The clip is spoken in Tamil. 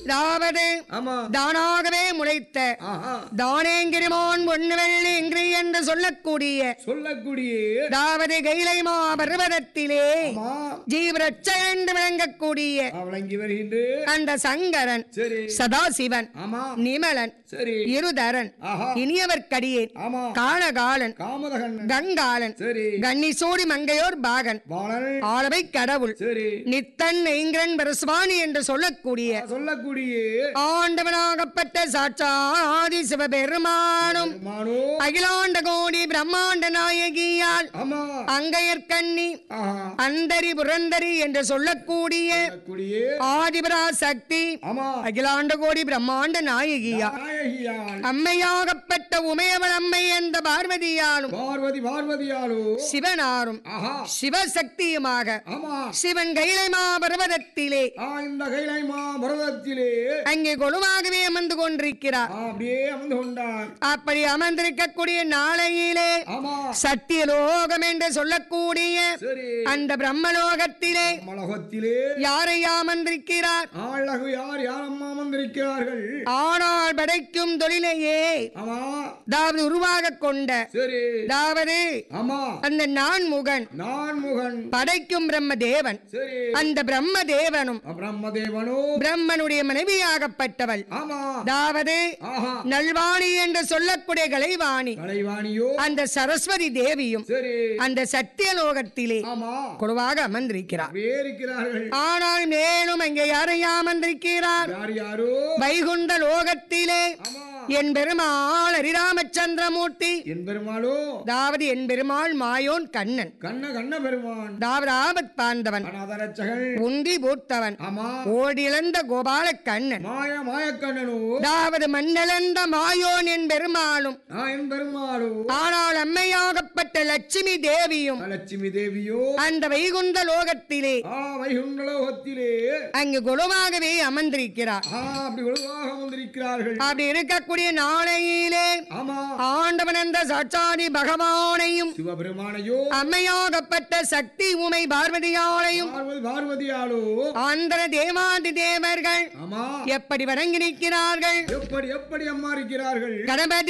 அதாவது ஆமா தானாகவே முளைத்த ஆஹா தானேங்கிரிமோன் பொண்ணு வெள்ளி இங்கிரி என்று சொல்லக்கூடிய சொல்லக்கூடிய அதாவது கைலைமா பர்வதத்திலே ஆமா ஜீவரட்ச என்று விளங்கக்கூடிய ஆ, விளங்கி வருகின்ற அந்த சங்கரன் சரி சதாசிவன் ஆமா நிமலன் சரி இருதரன் ஆஹா இனியவர்க்கடியேன் ஆமா காணகாலன் காமதகண்ணன் கங்காலன் சரி கன்னிசூடி மங்கையோர் பாகன் பாலன் ஆளவை கடவுள் சரி நித்தன் ஐங்கரன் பரசுவாணி என்று சொல்லக்கூடிய ஆ, சொல்லக்கூடிய ஆண்டவனாகப்பட்ட சாட்சாதி சிவபெருமானும் மானோ அகிலாண்ட கோடி பிரம்மாண்ட நாயகியால் ஆமா அங்கையற்கண்ணி ஆஹா அந்தரி புரந்தரி என்று சொல்லக்கூடிய சொல்லக்கூடிய ஆதிபரா சக்தி ஆமா அகிலாண்ட கோடி பிரம்மாண்ட நாயகியா நாயகியால் அம்மையாகப்பட்ட உமையவள் அம்மை என்ற பார்வதியாலும் பார்வதி பார்வதியாலோ சிவனாரும் ஆஹா சிவசக்தியுமாக ஆமா சிவன் கைலைமா பர்வதத்திலே ஆ இந்த கைலை மாபரதத்திலே அங்கே கொலுவாகவே அமர்ந்து கொண்டிருக்கிறார் ஆ, அப்படியே அமர்ந்து கொண்டார் அப்படி அமர்ந்திருக்கக்கூடிய நாளையிலே ஆமா சத்தியலோகம் என்று சொல்லக்கூடிய சரி அந்த பிரம்மலோகத்திலே மலகத்திலே யாரை அமர்ந்திருக்கிறார் அழகு யார் யார் அம்மா வந்திருக்கிறார்கள் ஆனால் படைக்கும் தொழிலையே ஆமா அதாவது உருவாக கொண்ட சரி அதாவது ஆமா அந்த நான்முகன் நான் முகன் படைக்கும் பிரம்ம தேவன் சரி அந்த பிரம்ம தேவனும் பிரம்மதேவனோ பிரம்மனுடைய மனைவியாகப்பட்டவள் ஆமா அதாவது ஆஹா நல்வாணி என்று சொல்லக்கூடிய கலைவாணி கலைவாணியோ அந்த சரஸ்வதி தேவியும் சரி அந்த சத்தியலோகத்திலே ஆமா குழுவாக அமர்ந்திருக்கிறார் அப்படியே இருக்கிறார்கள் ஆனால் மேலும் அங்கே யாரையா அமர்ந்திருக்கிறார் யார் யாரோ வைகுண்ட லோகத்திலே ஆமா என் பெருமாள் ஹரிராமச்சந்திரமூர்த்தி என் பெருமாளோ அதாவது என் பெருமாள் மாயோன் கண்ணன் கண்ண கண்ண பெருமான் அதாவது ஆபத் பாந்தவன் அநாதரட்சகன் உண்டி பூத்தவன் ஆமா ஓடிழந்த கோபால கண்ணன் மாய மாயக்கண்ணனோ அதாவது மண்ணளந்த மாயோன் என் பெருமாளும் நான் என் பெருமாளோ ஆனால் அம்மையாகப்பட்ட லட்சுமி தேவியும் லட்சுமி தேவியோ அந்த வைகுண்ட லோகத்திலே ஆ வைகுண்டலோகத்திலே அங்கு குலமாகவே அமர்ந்திருக்கிறார் ஆ அப்படி ஒழுங்காக வந்திருக்கிறார்கள் அப்படி இருக்கக்கூடிய நாளையிலே ஆமா ஆண்டவன் அந்த சாட்சாதி பகவானையும் சிவபெருமானையோ அம்மையாகப்பட்ட சக்தி உமை பார்வதியாலையும் பார்வதி பார்வதியாலோ ஆந்திர தேவாதி தேவர்கள் ஆமா எப்படி வணங்கி நிற்கிறார்கள் எப்படி எப்படி அம்மா இருக்கிறார்கள் கணபதி